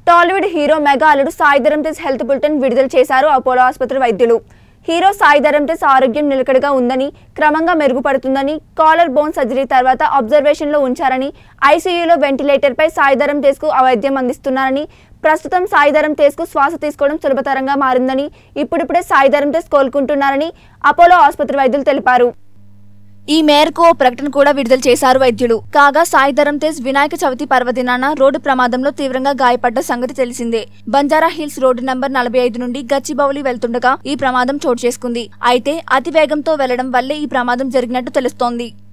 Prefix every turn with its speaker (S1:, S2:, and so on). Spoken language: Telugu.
S1: టాలీవుడ్ హీరో మెగా అల్లుడు సాయిధరం తేజ్ హెల్త్ బులెటిన్ విడుదల చేశారు అపోలో ఆసుపత్రి వైద్యులు హీరో సాయిధరం తేజ్ ఆరోగ్యం నిలకడగా ఉందని క్రమంగా మెరుగుపడుతుందని కాలర్ బోన్ సర్జరీ తర్వాత అబ్జర్వేషన్లో ఉంచారని ఐసీయూలో వెంటిలేటర్పై సాయిధరం తేజ్కు వైద్యం అందిస్తున్నారని ప్రస్తుతం సాయిధరం తేజ్కు శ్వాస తీసుకోవడం సులభతరంగా మారిందని ఇప్పుడిప్పుడే సాయిధరం తేజ్ కోలుకుంటున్నారని అపోలో ఆసుపత్రి వైద్యులు తెలిపారు ఈ మేరకు ఓ ప్రకటన కూడా విడుదల చేశారు వైద్యులు కాగా సాయిధరం తేజ్ వినాయక చవితి పర్వదినాన రోడ్డు ప్రమాదంలో తీవ్రంగా గాయపడ్డ సంగతి తెలిసిందే బంజారా హిల్స్ రోడ్డు నంబర్ నలభై ఐదు నుండి గచ్చిబౌలి వెళ్తుండగా ఈ ప్రమాదం చోటు చేసుకుంది అయితే అతి వేగంతో వెళ్లడం వల్లే ఈ ప్రమాదం జరిగినట్టు తెలుస్తోంది